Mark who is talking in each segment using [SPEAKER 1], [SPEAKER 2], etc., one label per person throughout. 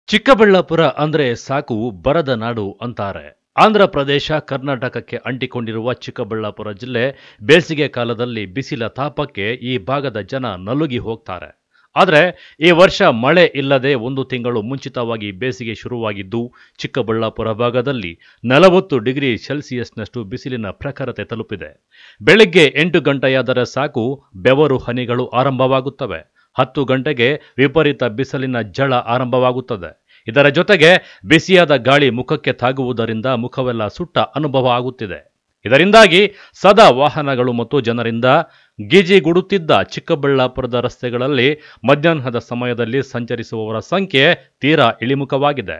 [SPEAKER 1] ಚಿಕ್ಕಬಳ್ಳಾಪುರ ಅಂದ್ರೆ ಸಾಕು ಬರದ ನಾಡು ಅಂತಾರೆ ಆಂಧ್ರ ಪ್ರದೇಶ ಕರ್ನಾಟಕಕ್ಕೆ ಅಂಟಿಕೊಂಡಿರುವ ಚಿಕ್ಕಬಳ್ಳಾಪುರ ಜಿಲ್ಲೆ ಬೇಸಿಗೆ ಕಾಲದಲ್ಲಿ ಬಿಸಿಲ ತಾಪಕ್ಕೆ ಈ ಭಾಗದ ಜನ ನಲುಗಿ ಹೋಗ್ತಾರೆ ಆದರೆ ಈ ವರ್ಷ ಮಳೆ ಇಲ್ಲದೆ ಒಂದು ತಿಂಗಳು ಮುಂಚಿತವಾಗಿ ಬೇಸಿಗೆ ಶುರುವಾಗಿದ್ದು ಚಿಕ್ಕಬಳ್ಳಾಪುರ ಭಾಗದಲ್ಲಿ ನಲವತ್ತು ಡಿಗ್ರಿ ಸೆಲ್ಸಿಯಸ್ನಷ್ಟು ಬಿಸಿಲಿನ ಪ್ರಖರತೆ ತಲುಪಿದೆ ಬೆಳಗ್ಗೆ ಎಂಟು ಗಂಟೆಯಾದರೆ ಸಾಕು ಬೆವರು ಹನಿಗಳು ಆರಂಭವಾಗುತ್ತವೆ ಹತ್ತು ಗಂಟೆಗೆ ವಿಪರೀತ ಬಿಸಿಲಿನ ಝಳ ಆರಂಭವಾಗುತ್ತದೆ ಇದರ ಜೊತೆಗೆ ಬಿಸಿಯಾದ ಗಾಳಿ ಮುಖಕ್ಕೆ ತಾಗುವುದರಿಂದ ಮುಖವೆಲ್ಲ ಸುಟ್ಟ ಅನುಭವ ಆಗುತ್ತಿದೆ ಇದರಿಂದಾಗಿ ಸದಾ ವಾಹನಗಳು ಮತ್ತು ಜನರಿಂದ ಗಿಜಿಗುಡುತ್ತಿದ್ದ ಚಿಕ್ಕಬಳ್ಳಾಪುರದ ರಸ್ತೆಗಳಲ್ಲಿ ಮಧ್ಯಾಹ್ನದ ಸಮಯದಲ್ಲಿ ಸಂಚರಿಸುವವರ ಸಂಖ್ಯೆ ತೀರಾ ಇಳಿಮುಖವಾಗಿದೆ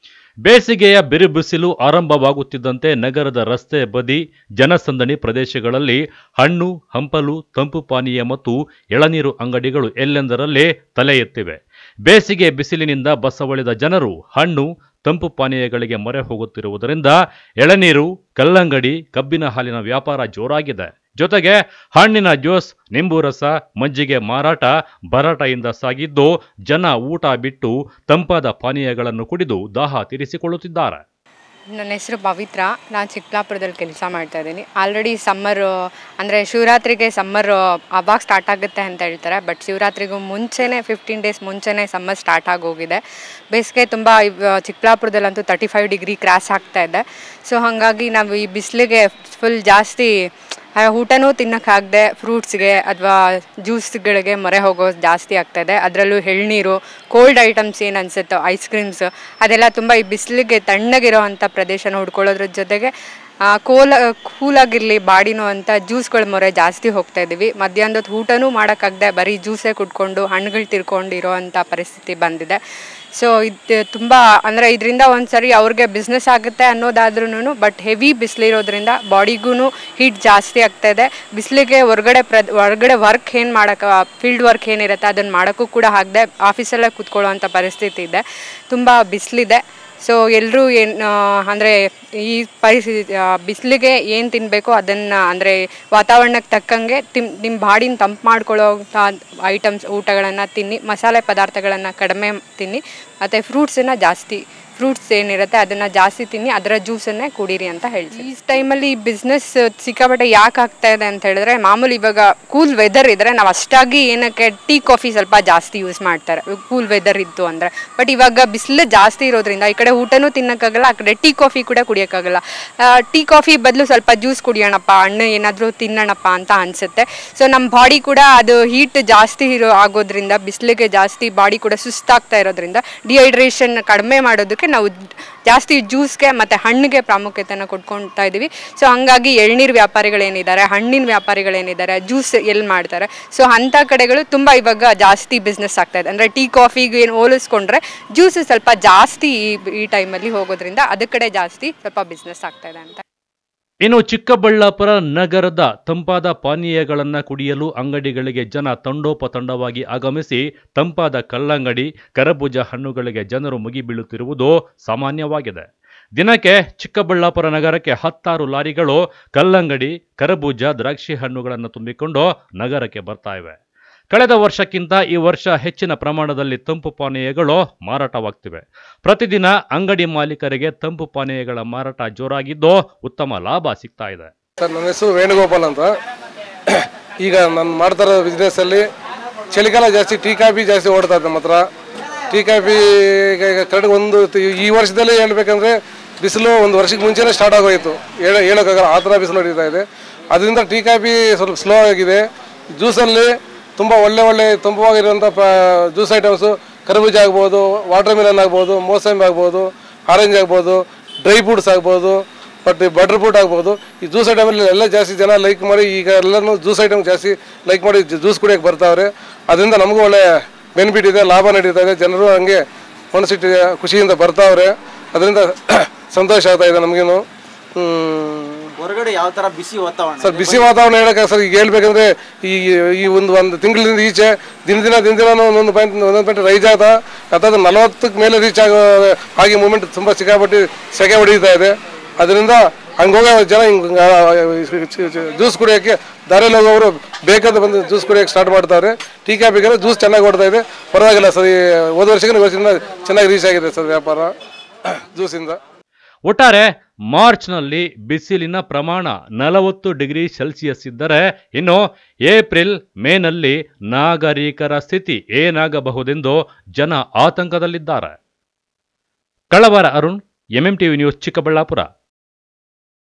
[SPEAKER 1] ಬೇಸಿಗೆಯ ಬಿರುಬಿಸಿಲು ಆರಂಭವಾಗುತ್ತಿದ್ದಂತೆ ನಗರದ ರಸ್ತೆ ಬದಿ ಜನಸಂದಣಿ ಪ್ರದೇಶಗಳಲ್ಲಿ ಹಣ್ಣು ಹಂಪಲು ತಂಪು ಪಾನೀಯ ಮತ್ತು ಎಳನೀರು ಅಂಗಡಿಗಳು ಎಲ್ಲೆಂದರಲ್ಲೇ ತಲೆ ಎತ್ತಿವೆ ಬೇಸಿಗೆ ಬಿಸಿಲಿನಿಂದ ಬಸವಳಿದ ಜನರು ಹಣ್ಣು ತಂಪು ಪಾನೀಯಗಳಿಗೆ ಮೊರೆ ಹೋಗುತ್ತಿರುವುದರಿಂದ ಎಳನೀರು ಕಲ್ಲಂಗಡಿ ಕಬ್ಬಿನ ಹಾಲಿನ ವ್ಯಾಪಾರ ಜೋರಾಗಿದೆ ಜೊತೆಗೆ ಹಣ್ಣಿನ ಜ್ಯೂಸ್ ನಿಂಬು ರಸ ಮಜ್ಜಿಗೆ ಮಾರಾಟ ಭರಾಟೆಯಿಂದ ಸಾಗಿದ್ದು ಜನ ಊಟ ಬಿಟ್ಟು ತಂಪಾದ ಪಾನೀಯಗಳನ್ನು ಕುಡಿದು ದಾಹ ತೀರಿಸಿಕೊಳ್ಳುತ್ತಿದ್ದಾರೆ
[SPEAKER 2] ನನ್ನ ಹೆಸರು ಪವಿತ್ರ ನಾನು ಚಿಕ್ಕಬಳ್ಳಾಪುರದಲ್ಲಿ ಕೆಲಸ ಮಾಡ್ತಾ ಇದ್ದೀನಿ ಆಲ್ರೆಡಿ ಸಮ್ಮರು ಅಂದರೆ ಶಿವರಾತ್ರಿಗೆ ಸಮ್ಮರ್ ಅವಾಗ ಸ್ಟಾರ್ಟ್ ಆಗುತ್ತೆ ಅಂತ ಹೇಳ್ತಾರೆ ಬಟ್ ಶಿವರಾತ್ರಿಗೂ ಮುಂಚೆನೇ ಫಿಫ್ಟೀನ್ ಡೇಸ್ ಮುಂಚೆನೇ ಸಮ್ಮರ್ ಸ್ಟಾರ್ಟ್ ಆಗಿ ಹೋಗಿದೆ ಬೇಸಿಗೆ ತುಂಬ ಇವ್- ಚಿಕ್ಕಬಳ್ಳಾಪುರದಲ್ಲಂತೂ ತರ್ಟಿ ಫೈವ್ ಡಿಗ್ರಿ ಕ್ರಾಸ್ ಆಗ್ತಾ ಇದೆ ಸೊ ಹಾಗಾಗಿ ನಾವು ಈ ಬಿಸಿಲಿಗೆ ಫುಲ್ ಜಾಸ್ತಿ ಆ, ಊಟನೂ ತಿನ್ನೋಕ್ಕಾಗದೆ ಫ್ರೂಟ್ಸ್ಗೆ ಅಥವಾ ಜ್ಯೂಸ್ಗಳಿಗೆ ಮೊರೆ ಹೋಗೋದು ಜಾಸ್ತಿ ಆಗ್ತಾಯಿದೆ ಅದರಲ್ಲೂ ಎಳ್ನೀರು ಕೋಲ್ಡ್ ಐಟಮ್ಸ್ ಏನು ಅನಿಸುತ್ತೋ ಐಸ್ ಕ್ರೀಮ್ಸ್ ಅದೆಲ್ಲ ತುಂಬ ಈ ಬಿಸಿಲಿಗೆ ತಣ್ಣಗಿರೋ ಅಂಥ ಪ್ರದೇಶನ ಹುಡ್ಕೊಳ್ಳೋದ್ರ ಜೊತೆಗೆ ಆ, ಕೋಲ ಕೂಲಾಗಿರಲಿ ಬಾಡಿನೋ ಅಂತ ಜ್ಯೂಸ್ಗಳ ಮೊರೆ ಜಾಸ್ತಿ ಹೋಗ್ತಾ ಇದ್ದೀವಿ ಮಧ್ಯಾಹ್ನದ ಊಟನೂ ಮಾಡೋಕ್ಕಾಗದೆ ಬರೀ ಜ್ಯೂಸೇ ಕುಡ್ಕೊಂಡು ಹಣ್ಣುಗಳು ತಿರ್ಕೊಂಡು ಇರೋ ಅಂಥ ಪರಿಸ್ಥಿತಿ ಬಂದಿದೆ ಸೊ ಇದು ತುಂಬ ಅಂದರೆ ಇದರಿಂದ ಒಂದ್ಸರಿ ಅವ್ರಿಗೆ ಬಿಸ್ನೆಸ್ ಆಗುತ್ತೆ ಅನ್ನೋದಾದ್ರೂ ಬಟ್ ಹೆವಿ ಬಿಸಿಲಿರೋದ್ರಿಂದ ಬಾಡಿಗೂ ಹೀಟ್ ಜಾಸ್ತಿ ಆಗ್ತಾ ಇದೆ ಬಿಸಿಲಿಗೆ ಹೊರಗಡೆ ಪ್ರ ಹೊರಗಡೆ ವರ್ಕ್ ಏನು ಮಾಡೋಕ್ಕೆ ಫೀಲ್ಡ್ ವರ್ಕ್ ಏನಿರುತ್ತೆ ಅದನ್ನು ಮಾಡೋಕ್ಕೂ ಕೂಡ ಆಗದೆ ಆಫೀಸಲ್ಲೇ ಕೂತ್ಕೊಳ್ಳೋ ಅಂಥ ಪರಿಸ್ಥಿತಿ ಇದೆ ತುಂಬ ಬಿಸಿಲಿದೆ ಸೊ ಎಲ್ಲರೂ ಏನು ಅಂದರೆ ಈ ಪರಿಸ್ಥಿತಿ ಬಿಸಿಲಿಗೆ ಏನು ತಿನ್ನಬೇಕೋ ಅದನ್ನು ಅಂದರೆ ವಾತಾವರಣಕ್ಕೆ ತಕ್ಕಂಗೆ ತಿಮ್ ನಿಮ್ಮ ಬಾಡಿನ ತಂಪು ಮಾಡ್ಕೊಳ್ಳೋ ಐಟಮ್ಸ್ ಊಟಗಳನ್ನು ತಿನ್ನಿ ಮಸಾಲೆ ಪದಾರ್ಥಗಳನ್ನು ಕಡಿಮೆ ತಿನ್ನಿ ಮತ್ತು ಫ್ರೂಟ್ಸನ್ನು ಜಾಸ್ತಿ ಫ್ರೂಟ್ಸ್ ಏನಿರುತ್ತೆ ಅದನ್ನು ಜಾಸ್ತಿ ತಿನ್ನಿ ಅದರ ಜ್ಯೂಸನ್ನೇ ಕುಡೀರಿ ಅಂತ ಹೇಳ್ತೀನಿ ಈ ಟೈಮಲ್ಲಿ ಬಿಸ್ನೆಸ್ ಸಿಕ್ಕಾಪಟ್ಟೆ ಯಾಕೆ ಆಗ್ತಾ ಇದೆ ಅಂತ ಹೇಳಿದ್ರೆ ಮಾಮೂಲಿ ಇವಾಗ ಕೂಲ್ ವೆದರ್ ಇದ್ದರೆ ನಾವು ಅಷ್ಟಾಗಿ ಏನಕ್ಕೆ ಟೀ ಕಾಫಿ ಸ್ವಲ್ಪ ಜಾಸ್ತಿ ಯೂಸ್ ಮಾಡ್ತಾರೆ ಕೂಲ್ ವೆದರ್ ಇತ್ತು ಅಂದರೆ ಬಟ್ ಇವಾಗ ಬಿಸಿಲು ಜಾಸ್ತಿ ಇರೋದ್ರಿಂದ ಈ ಕಡೆ ಊಟನೂ ತಿನ್ನೋಕ್ಕಾಗಲ್ಲ ಆ ಕಡೆ ಟೀ ಕಾಫಿ ಕೂಡ ಕುಡಿಯೋಕ್ಕಾಗಲ್ಲ ಟೀ ಕಾಫಿ ಬದಲು ಸ್ವಲ್ಪ ಜ್ಯೂಸ್ ಕುಡಿಯೋಣಪ್ಪ ಹಣ್ಣು ಏನಾದರೂ ತಿನ್ನೋಣಪ್ಪ ಅಂತ ಅನಿಸುತ್ತೆ ಸೊ ನಮ್ಮ ಬಾಡಿ ಕೂಡ ಅದು ಹೀಟ್ ಜಾಸ್ತಿ ಇರೋ ಆಗೋದ್ರಿಂದ ಬಿಸಿಲಿಗೆ ಜಾಸ್ತಿ ಬಾಡಿ ಕೂಡ ಸುಸ್ತಾಗ್ತಾ ಇರೋದ್ರಿಂದ ಡಿಹೈಡ್ರೇಷನ್ ಕಡಿಮೆ ಮಾಡೋದಕ್ಕೆ ನಾವು ಜಾಸ್ತಿ ಜ್ಯೂಸ್ಗೆ ಮತ್ತು ಹಣ್ಣಿಗೆ ಪ್ರಾಮುಖ್ಯತೆಯನ್ನು ಕೊಟ್ಕೊಳ್ತಾ ಇದ್ದೀವಿ ಸೊ ಹಂಗಾಗಿ ಎಳ್ನೀರು ವ್ಯಾಪಾರಿಗಳೇನಿದ್ದಾರೆ ಹಣ್ಣಿನ ವ್ಯಾಪಾರಿಗಳೇನಿದ್ದಾರೆ ಜ್ಯೂಸ್ ಎಲ್ಲಿ ಮಾಡ್ತಾರೆ ಸೊ ಅಂಥ ಕಡೆಗಳು ತುಂಬ ಇವಾಗ ಜಾಸ್ತಿ ಬಿಸ್ನೆಸ್ ಆಗ್ತಾ ಇದೆ ಅಂದರೆ ಟೀ ಕಾಫಿಗೆ ಏನು ಹೋಲಿಸ್ಕೊಂಡ್ರೆ ಜ್ಯೂಸ್ ಸ್ವಲ್ಪ ಜಾಸ್ತಿ ಈ ಈ ಟೈಮಲ್ಲಿ ಹೋಗೋದ್ರಿಂದ ಅದ್ರ ಕಡೆ ಜಾಸ್ತಿ ಸ್ವಲ್ಪ ಬಿಸ್ನೆಸ್ ಆಗ್ತಾ ಇದೆ ಅಂತ
[SPEAKER 1] ಇನ್ನು ಚಿಕ್ಕಬಳ್ಳಾಪುರ ನಗರದ ತಂಪಾದ ಪಾನೀಯಗಳನ್ನು ಕುಡಿಯಲು ಅಂಗಡಿಗಳಿಗೆ ಜನ ತಂಡೋಪತಂಡವಾಗಿ ಆಗಮಿಸಿ ತಂಪಾದ ಕಲ್ಲಂಗಡಿ ಕರಬೂಜ ಹಣ್ಣುಗಳಿಗೆ ಜನರು ಮುಗಿಬೀಳುತ್ತಿರುವುದು ಸಾಮಾನ್ಯವಾಗಿದೆ ದಿನಕ್ಕೆ ಚಿಕ್ಕಬಳ್ಳಾಪುರ ನಗರಕ್ಕೆ ಹತ್ತಾರು ಲಾರಿಗಳು ಕಲ್ಲಂಗಡಿ ಕರಬೂಜ ದ್ರಾಕ್ಷಿ ಹಣ್ಣುಗಳನ್ನು ತುಂಬಿಕೊಂಡು ನಗರಕ್ಕೆ ಬರ್ತಾ ಇವೆ ಕಳೆದ ವರ್ಷಕ್ಕಿಂತ ಈ ವರ್ಷ ಹೆಚ್ಚಿನ ಪ್ರಮಾಣದಲ್ಲಿ ತಂಪು ಪಾನೀಯಗಳು ಮಾರಾಟವಾಗ್ತಿವೆ ಪ್ರತಿದಿನ ಅಂಗಡಿ ಮಾಲೀಕರಿಗೆ ತಂಪು ಪಾನೀಯಗಳ ಮಾರಾಟ ಜೋರಾಗಿದ್ದು ಉತ್ತಮ ಲಾಭ ಸಿಗ್ತಾ ಇದೆ
[SPEAKER 3] ಸರ್ ನನ್ನ ಹೆಸರು ವೇಣುಗೋಪಾಲ್ ಅಂತ ಈಗ ನಾನು ಮಾಡ್ತಾ ಇರೋ ಬಿಸ್ನೆಸ್ಸಲ್ಲಿ ಚಳಿಗಾಲ ಜಾಸ್ತಿ ಟೀ ಕಾಫಿ ಜಾಸ್ತಿ ಓಡ್ತಾ ಇದೆ ನಮ್ಮ ಹತ್ರ ಟೀ ಕಾಫಿ ಈಗ ಈಗ ಕರೆಕ್ಟ್ ಒಂದು ತಿ- ಈ ವರ್ಷದಲ್ಲಿ ಹೇಳ್ಬೇಕಂದ್ರೆ ಬಿಸಿಲು ಒಂದು ವರ್ಷಕ್ಕೆ ಮುಂಚೆನೇ ಸ್ಟಾರ್ಟ್ ಆಗೋಯ್ತು ಹೇಳ ಹೇಳೋಕ್ಕಾಗಲ್ಲ ಆ ಥರ ಬಿಸಿಲು ನಡೀತಾ ಇದೆ ಅದರಿಂದ ಟೀ ಕಾಫಿ ಸ್ವಲ್ಪ ಸ್ಲೋ ಆಗಿದೆ ಜ್ಯೂಸಲ್ಲಿ ತುಂಬ ಒಳ್ಳೆ ಒಳ್ಳೆ ತಂಪವಾಗಿರುವಂಥ ಪ ಜ್ಯೂಸ್ ಐಟಮ್ಸು ಕರ್ಬೂಜ ಆಗ್ಬೋದು ವಾಟರ್ ಮಿಲನ್ ಆಗ್ಬೋದು ಮೋಸಂಬಿ ಆಗ್ಬೋದು ಆರೆಂಜ್ ಆಗ್ಬೋದು ಡ್ರೈ ಫ್ರೂಟ್ಸ್ ಆಗ್ಬೋದು ಬಟ್ ಬಟರ್ ಫ್ರೂಟ್ ಆಗ್ಬೋದು ಈ ಜ್ಯೂಸ್ ಐಟಮಲ್ಲಿ ಎಲ್ಲ ಜಾಸ್ತಿ ಜನ ಲೈಕ್ ಮಾಡಿ ಈಗ ಎಲ್ಲನೂ ಜ್ಯೂಸ್ ಐಟಮ್ ಜಾಸ್ತಿ ಲೈಕ್ ಮಾಡಿ ಜ್ಯೂಸ್ ಕುಡಿಯೋಕೆ ಬರ್ತಾವ್ರೆ ಅದರಿಂದ ನಮಗೂ ಒಳ್ಳೆ ಬೆನಿಫಿಟ್ ಇದೆ ಲಾಭ ನಡೀತಾ ಇದೆ ಜನರು ಹಂಗೆ ಮನಸ್ಸಿಟ್ಟು ಖುಷಿಯಿಂದ ಬರ್ತಾವ್ರೆ ಅದರಿಂದ ಸಂತೋಷ ಆಗ್ತಾ ಇದೆ ನಮಗೇನು
[SPEAKER 4] ಹೊರಗಡೆ ಯಾವ ತರ ಬಿಸಿ ವಾತಾವರಣ
[SPEAKER 3] ಸರ್ ಬಿಸಿ ವಾತಾವರಣ ಹೇಳಕ್ಕೆ ಸರ್ ಈಗ ಹೇಳ್ಬೇಕಂದ್ರೆ ಈ ಈ ಒಂದು ಒಂದು ತಿಂಗಳಿಂದ ಈಚೆ ದಿನ ದಿನ ದಿನ ದಿನ ಒಂದೊಂದು ಪಾಯಿಂಟ್ ಒಂದೊಂದು ಪಾಯಿಂಟ್ ರೈಸ್ ಆಗ್ತಾ ಅಥವಾ ನಲವತ್ತಕ್ಕೆ ಮೇಲೆ ರೀಚ್ ಆಗೋ ಆಗಿ ಮೂಮೆಂಟ್ ತುಂಬ ಸಿಕ್ಕಾಪಟ್ಟು ಸೆಕೆ ಹೊಡೀತಾ ಇದೆ ಅದರಿಂದ ಹಂಗೋಗ ಜನ ಹಿಂಗೆ ಜ್ಯೂಸ್ ಕುಡಿಯೋಕ್ಕೆ ದಾರಿಯಲ್ಲಿ ಹೋಗೋರು ಬೇಕಾದ ಬಂದು ಜ್ಯೂಸ್ ಕುಡಿಯೋಕೆ ಸ್ಟಾರ್ಟ್ ಮಾಡ್ತಾರೆ ಟೀ ಕಾಫಿಗೆಲ್ಲ ಜ್ಯೂಸ್ ಚೆನ್ನಾಗಿ ಓಡ್ತಾ ಇದೆ ಪರವಾಗಿಲ್ಲ ಸರ್ ಈ ಹೋದ ವರ್ಷಕ್ಕಿಂತ ಈ ವರ್ಷದಿಂದ ಚೆನ್ನಾಗಿ ರೀಚ್ ಆಗಿದೆ ಸರ್ ವ್ಯಾಪಾರ ಜ್ಯೂಸಿಂದ
[SPEAKER 1] ಒಟ್ಟಾರೆ ಮಾರ್ಚ್ನಲ್ಲಿ ಬಿಸಿಲಿನ ಪ್ರಮಾಣ ನಲವತ್ತು ಡಿಗ್ರಿ ಸೆಲ್ಸಿಯಸ್ ಇದ್ದರೆ ಇನ್ನು ಏಪ್ರಿಲ್ ಮೇನಲ್ಲಿ ನಾಗರಿಕರ ಸ್ಥಿತಿ ಏನಾಗಬಹುದೆಂದು ಜನ ಆತಂಕದಲ್ಲಿದ್ದಾರೆ ಕಳವರ Arun MM TV news Chikkaballapur